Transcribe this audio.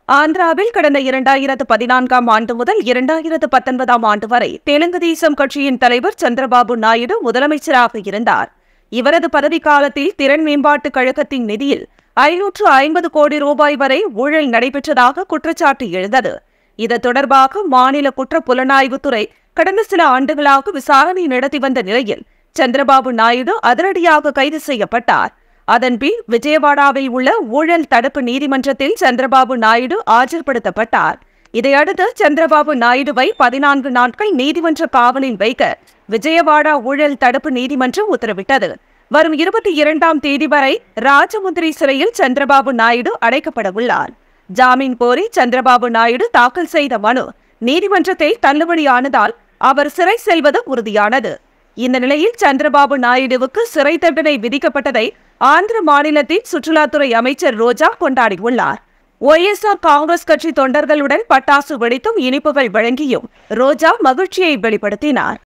ஆந்திராவில் கடந்த இரண்டாயிரத்து பதினான்காம் ஆண்டு முதல் இரண்டாயிரத்து பத்தொன்பதாம் ஆண்டு வரை தெலுங்கு தேசம் கட்சியின் தலைவர் சந்திரபாபு நாயுடு முதலமைச்சராக இருந்தார் இவரது பதவிக்காலத்தில் திறன் மேம்பாட்டுக் கழகத்தின் நிதியில் ஐநூற்று ஐம்பது கோடி ரூபாய் வரை ஊழல் நடைபெற்றதாக குற்றச்சாட்டு எழுந்தது இது தொடர்பாக மாநில குற்ற புலனாய்வுத்துறை கடந்த சில ஆண்டுகளாக விசாரணை நடத்தி வந்த நிலையில் சந்திரபாபு நாயுடு அதிரடியாக கைது செய்யப்பட்டார் அதன்பின் விஜயவாடாவில் உள்ள ஊழல் தடுப்பு நீதிமன்றத்தில் சந்திரபாபு நாயுடு ஆஜர்படுத்தப்பட்டார் இதையடுத்து சந்திரபாபு நாயுடுவை பதினான்கு நாட்கள் நீதிமன்ற காவலில் வைக்க விஜயவாடா ஊழல் தடுப்பு நீதிமன்றம் உத்தரவிட்டது வரும் இருபத்தி இரண்டாம் தேதி வரை ராஜமுந்திரி சிறையில் சந்திரபாபு நாயுடு அடைக்கப்பட உள்ளார் ஜாமீன் கோரி சந்திரபாபு நாயுடு தாக்கல் செய்த மனு நீதிமன்றத்தை தள்ளுபடியானதால் அவர் சிறை செல்வது உறுதியானது இந்த நிலையில் சந்திரபாபு நாயுடுவுக்கு சிறை தண்டனை விதிக்கப்பட்டதை ஆந்திர மாநிலத்தின் சுற்றுலாத்துறை அமைச்சர் ரோஜா கொண்டாடியுள்ளார் ஒய்எஸ்ஆர் காங்கிரஸ் கட்சி தொண்டர்களுடன் பட்டாசு வெடித்தும் இனிப்புகள் வழங்கியும் ரோஜா மகிழ்ச்சியை வெளிப்படுத்தினார்